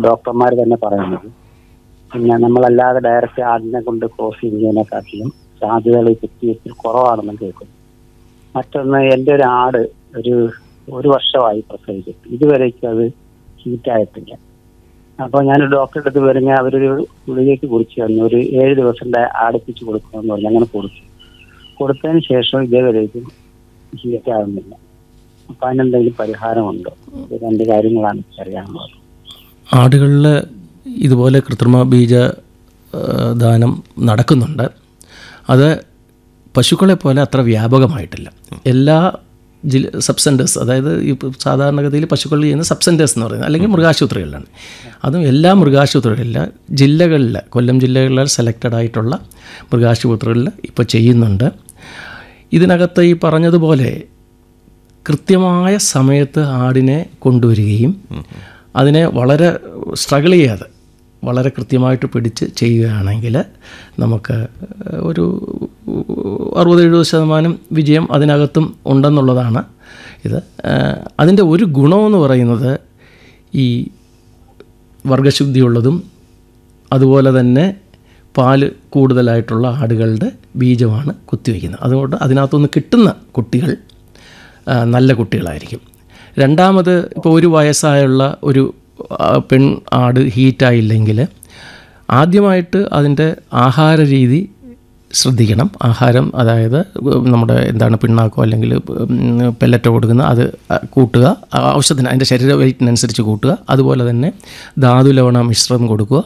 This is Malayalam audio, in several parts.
ഡോക്ടർമാർ തന്നെ പറയുന്നത് പിന്നെ നമ്മളല്ലാതെ ഡയറക്റ്റ് ആടിനെ കൊണ്ട് ക്രോസ് ചെയ്യുന്നതിനെക്കാട്ടിലും സാധ്യതകൾ ഈ കുത്തിവെപ്പിൽ കുറവാണെന്ന് കേൾക്കുന്നു മറ്റൊന്ന് എൻ്റെ ഒരു ആട് ഒരു ഒരു വർഷമായി പ്രസവിച്ചിട്ട് ഇതുവരേക്കും അത് ഹീറ്റായിട്ടില്ല അപ്പോൾ ഞാൻ ഡോക്ടറെ അടുത്ത് വരുന്ന അവരൊരു ഗുളികയ്ക്ക് കുറിച്ച് തന്നു ഒരു ഏഴ് ദിവസം ഡയ- അടുപ്പിച്ച് കൊടുക്കണമെന്ന് പറഞ്ഞു അങ്ങനെ കൊടുത്തു കൊടുത്തതിന് ശേഷം ഇതേവരേക്കും ഹീറ്റ് ആകുന്നില്ല അപ്പൊ അതിനെന്തെങ്കിലും പരിഹാരമുണ്ടോ ഇത് രണ്ട് കാര്യങ്ങളാണ് എനിക്ക് അറിയാനുള്ളത് ആടുകളിൽ ഇതുപോലെ കൃത്രിമ ബീജ ആ, ദാനം നടക്കുന്നുണ്ട് അത് പശുക്കളെ പോലെ അത്ര വ്യാപകമായിട്ടില്ല എല്ലാ ജില്ല സബ് സെൻറ്റേഴ്സ് അതായത് ഈ സാധാരണഗതിയിൽ പശുക്കളിൽ ചെയ്യുന്ന സബ് സെൻറ്റേഴ്സ് എന്ന് പറയുന്നത് അല്ലെങ്കിൽ മൃഗാശുപത്രികളിലാണ് അതും എല്ലാ മൃഗാശുപത്രികളില്ല ജില്ലകളിൽ കൊല്ലം ജില്ലകളിൽ സെലക്റ്റഡ് ആയിട്ടുള്ള മൃഗാശുപത്രികളിൽ ഇപ്പോൾ ചെയ്യുന്നുണ്ട് ഇതിനകത്ത് ഈ പറഞ്ഞതുപോലെ കൃത്യമായ സമയത്ത് ആടിനെ കൊണ്ടുവരികയും അതിനെ വളരെ സ്ട്രഗിൾ ചെയ്യാതെ വളരെ കൃത്യമായിട്ട് പിടിച്ച് ചെയ്യുകയാണെങ്കിൽ നമുക്ക് ഒരു അറുപത് എഴുപത് ശതമാനം വിജയം അതിനകത്തും ഉണ്ടെന്നുള്ളതാണ് ഇത് അതിൻ്റെ ഒരു ഗുണമെന്ന് പറയുന്നത് ഈ വർഗശുദ്ധിയുള്ളതും അതുപോലെ തന്നെ പാല് കൂടുതലായിട്ടുള്ള ആടുകളുടെ ബീജമാണ് കുത്തിവെക്കുന്നത് അതുകൊണ്ട് അതിനകത്തുനിന്ന് കിട്ടുന്ന കുട്ടികൾ ആ, നല്ല കുട്ടികളായിരിക്കും രണ്ടാമത് ഇപ്പോൾ ഒരു വയസ്സായുള്ള ഒരു ആ, പെൺ ആട് ഹീറ്റായില്ലെങ്കിൽ ആദ്യമായിട്ട് അതിൻ്റെ ആഹാര രീതി ശ്രദ്ധിക്കണം ആഹാരം അതായത് നമ്മുടെ എന്താണ് പിണ്ണാക്കോ അല്ലെങ്കിൽ പെല്ലറ്റോ കൊടുക്കുന്ന അത് കൂട്ടുക ആവശ്യത്തിന് അതിൻ്റെ ശരീര വെയിറ്റിനനുസരിച്ച് കൂട്ടുക അതുപോലെ തന്നെ ധാതു ലവണ മിശ്രം കൊടുക്കുക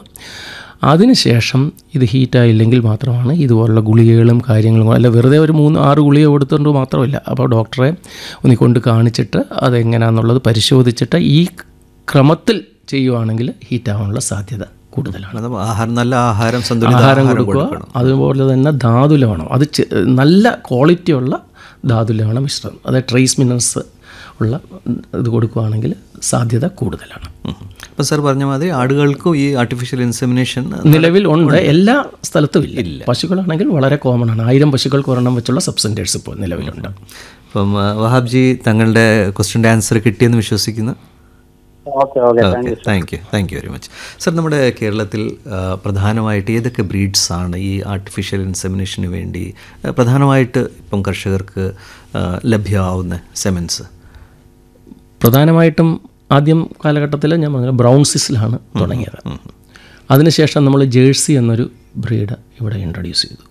അതിനുശേഷം ഇത് ഹീറ്റായില്ലെങ്കിൽ മാത്രമാണ് ഇതുപോലുള്ള ഗുളികകളും കാര്യങ്ങളും അല്ല വെറുതെ ഒരു മൂന്ന് ആറ് ഗുളിക കൊടുത്തുകൊണ്ട് മാത്രമല്ല അപ്പോൾ ഡോക്ടറെ ഒന്ന് കൊണ്ട് കാണിച്ചിട്ട് അതെങ്ങനെയാണെന്നുള്ളത് പരിശോധിച്ചിട്ട് ഈ ക്രമത്തിൽ ചെയ്യുവാണെങ്കിൽ ഹീറ്റാവാനുള്ള സാധ്യത കൂടുതലാണ് അത് ആഹാരം നല്ല ആഹാരം സന്തുലിത ആഹാരം ആഹാരം കൊടുക്കുക കൊടുക്കണം അതുപോലെ തന്നെ ധാതു ലവണം അത് ചെ- നല്ല ക്വാളിറ്റിയുള്ള ധാതു ലവണ മിശ്രം അതായത് ട്രേസ് മിനറൽസ് ഉള്ള ഇത് കൊടുക്കുകയാണെങ്കിൽ സാധ്യത കൂടുതലാണ് അപ്പം സാർ പറഞ്ഞ മാതിരി ആടുകൾക്കും ഈ ആർട്ടിഫിഷ്യൽ ഇൻസെമിനേഷൻ നിലവിൽ ഉണ്ട് എല്ലാ സ്ഥലത്തും ഇല്ല പശുക്കളാണെങ്കിൽ വളരെ കോമൺ ആണ് ആയിരം പശുക്കൾക്ക് ഒരെണ്ണം വെച്ചുള്ള സബ്സെൻറ്റേഴ്സ് ഇപ്പോൾ നിലവിലുണ്ട് അപ്പം ആ, വഹാബ്ജി തങ്ങളുടെ ക്വസ്റ്റിൻ്റെ ആൻസർ കിട്ടിയെന്ന് വിശ്വസിക്കുന്നു okay okay thank you thank you thank you very much sir നമ്മുടെ കേരളത്തിൽ ആ, പ്രധാനമായിട്ട് ഏതൊക്കെ ബ്രീഡ്സ് ആണ് ഈ ആർട്ടിഫിഷ്യൽ ഇൻസെമിനേഷന് വേണ്ടി ആ, പ്രധാനമായിട്ട് ഇപ്പം കർഷകർക്ക് ആ, ലഭ്യമാവുന്ന സെമൻസ് പ്രധാനമായിട്ടും ആദ്യം കാലഘട്ടത്തിൽ ഞാൻ പറഞ്ഞ ബ്രൗൺസിസിലാണ് തുടങ്ങിയത് അതിനുശേഷം നമ്മൾ ജേഴ്സി എന്നൊരു ബ്രീഡ് ഇവിടെ ഇൻട്രൊഡ്യൂസ് ചെയ്തു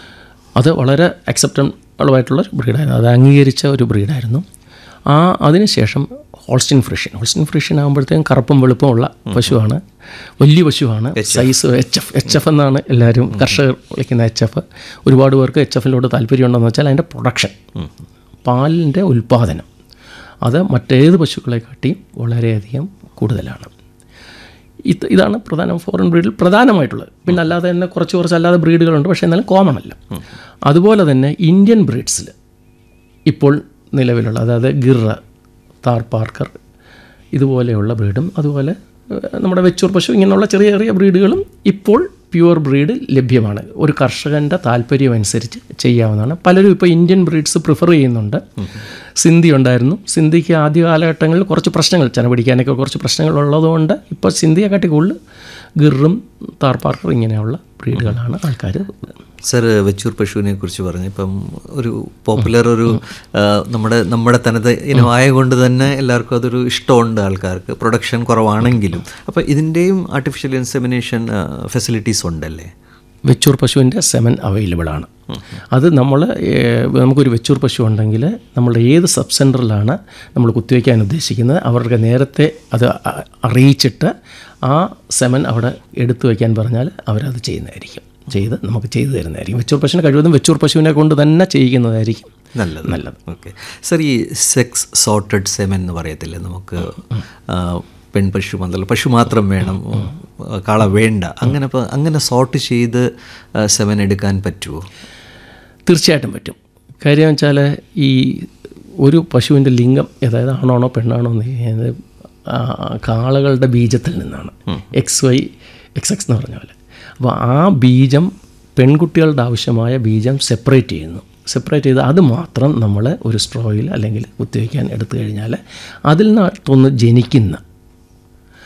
അത് വളരെ അക്സെപ്റ്റബിൾ ആയിട്ടുള്ള ഒരു ബ്രീഡായിരുന്നു അത് അംഗീകരിച്ച ഒരു ബ്രീഡായിരുന്നു ആ അതിനുശേഷം ഹോൾസ്റ്റിൻ ഫ്രിഷ്യൻ ഹോൾസ്റ്റിൻ ഫ്രിഷ്യൻ ആകുമ്പോഴത്തേക്കും കറുപ്പും വെളുപ്പമുള്ള പശുവാണ് വലിയ പശുവാണ് size H F H F എന്നാണ് എല്ലാവരും കർഷകർ വിളിക്കുന്ന എച്ച് എഫ് ഒരുപാട് പേർക്ക് എച്ച് എഫിലോട്ട് താല്പര്യമുണ്ടെന്ന് വെച്ചാൽ അതിൻ്റെ പ്രൊഡക്ഷൻ പാലിൻ്റെ ഉൽപ്പാദനം അത് മറ്റേത് പശുക്കളെക്കാട്ടിയും വളരെയധികം കൂടുതലാണ് ഇത് ഇതാണ് പ്രധാന ഫോറിൻ ബ്രീഡിൽ പ്രധാനമായിട്ടുള്ളത് പിന്നെ അല്ലാതെ തന്നെ കുറച്ച് കുറച്ച് അല്ലാതെ ബ്രീഡുകളുണ്ട് പക്ഷേ എന്നാലും കോമൺ അല്ല അതുപോലെ തന്നെ ഇന്ത്യൻ ബ്രീഡ്സിൽ ഇപ്പോൾ നിലവിലുള്ള അതായത് ഗിർറ താർ പാർക്കർ ഇതുപോലെയുള്ള ബ്രീഡും അതുപോലെ ഏഹ്, നമ്മുടെ വെച്ചൂർ പശു ഇങ്ങനെയുള്ള ചെറിയ ചെറിയ ബ്രീഡുകളും ഇപ്പോൾ പ്യുവർ ബ്രീഡ് ലഭ്യമാണ് ഒരു കർഷകൻ്റെ താല്പര്യം അനുസരിച്ച് ചെയ്യാവുന്നതാണ് പലരും ഇപ്പോൾ ഇന്ത്യൻ ബ്രീഡ്സ് പ്രിഫർ ചെയ്യുന്നുണ്ട് സിന്ധി ഉണ്ടായിരുന്നു സിന്ധിക്ക് ആദ്യ കാലഘട്ടങ്ങളിൽ കുറച്ച് പ്രശ്നങ്ങൾ ചെന പിടിക്കാനൊക്കെ കുറച്ച് പ്രശ്നങ്ങൾ ഉള്ളതുകൊണ്ട് ഇപ്പോൾ സിന്ധിയെക്കാട്ടി കൂടുതൽ ഗിറും താർ പാർക്കർ ഇങ്ങനെയുള്ള ബ്രീഡുകളാണ് ആൾക്കാർ സർ വെച്ചൂർ പശുവിനെ കുറിച്ച് പറഞ്ഞു ഇപ്പം ഒരു പോപ്പുലർ ഒരു ആ, നമ്മുടെ നമ്മുടെ തനത് ഇനമായ കൊണ്ട് തന്നെ എല്ലാവർക്കും അതൊരു ഇഷ്ടമുണ്ട് ആൾക്കാർക്ക് പ്രൊഡക്ഷൻ കുറവാണെങ്കിലും അപ്പോൾ ഇതിൻ്റെയും ആർട്ടിഫിഷ്യൽ ഇൻസെമിനേഷൻ ഫെസിലിറ്റീസ് ഉണ്ടല്ലേ വെച്ചൂർ പശുവിൻ്റെ സെമൻ അവൈലബിൾ ആണ് അത് നമ്മൾ നമുക്കൊരു വെച്ചൂർ പശു ഉണ്ടെങ്കിൽ നമ്മളുടെ ഏത് സബ് സെൻറ്ററിലാണ് നമ്മൾ കുത്തിവയ്ക്കാൻ ഉദ്ദേശിക്കുന്നത് അവർക്ക് നേരത്തെ അത് അ- അറിയിച്ചിട്ട് ആ സെമൻ അവിടെ എടുത്തു വയ്ക്കാൻ പറഞ്ഞാൽ അവരത് ചെയ്യുന്നതായിരിക്കും ചെയ്ത് നമുക്ക് ചെയ്തു തരുന്നതായിരിക്കും വെച്ചൂർ പശുവിനെ കഴിവതും വെച്ചൂർ പശുവിനെ കൊണ്ട് തന്നെ ചെയ്യിക്കുന്നതായിരിക്കും നല്ലത് നല്ലത് ഓക്കെ സർ ഈ സെക്സ് സോർട്ടഡ് സെമൻ എന്ന് പറയത്തില്ലേ നമുക്ക് ആ, പെൺപശു മുതൽ പശു മാത്രം വേണം ആ, കാള വേണ്ട അങ്ങനെ ഇപ്പൊ- അങ്ങനെ സോർട്ട് ചെയ്ത് സെമൻ എടുക്കാൻ പറ്റുമോ തീർച്ചയായിട്ടും പറ്റും കാര്യം വെച്ചാൽ ഈ ഒരു പശുവിൻ്റെ ലിംഗം അതായത് ആണാണോ പെണ്ണാണോ എന്ന് ചെയ്യുന്നത് ആ, കാളകളുടെ ബീജത്തിൽ നിന്നാണ് എക്സ് വൈ എക്സ് എക്സ് എന്ന് പറഞ്ഞ പോലെ അപ്പോൾ ആ ബീജം പെൺകുട്ടികളുടെ ആവശ്യമായ ബീജം സെപ്പറേറ്റ് ചെയ്യുന്നു സെപ്പറേറ്റ് ചെയ്ത് അത് മാത്രം നമ്മൾ ഒരു സ്ട്രോയിൽ അല്ലെങ്കിൽ കുത്തിവയ്ക്കാൻ എടുത്തു കഴിഞ്ഞാൽ അതിൽ നിന്നൊന്ന് ജനിക്കുന്ന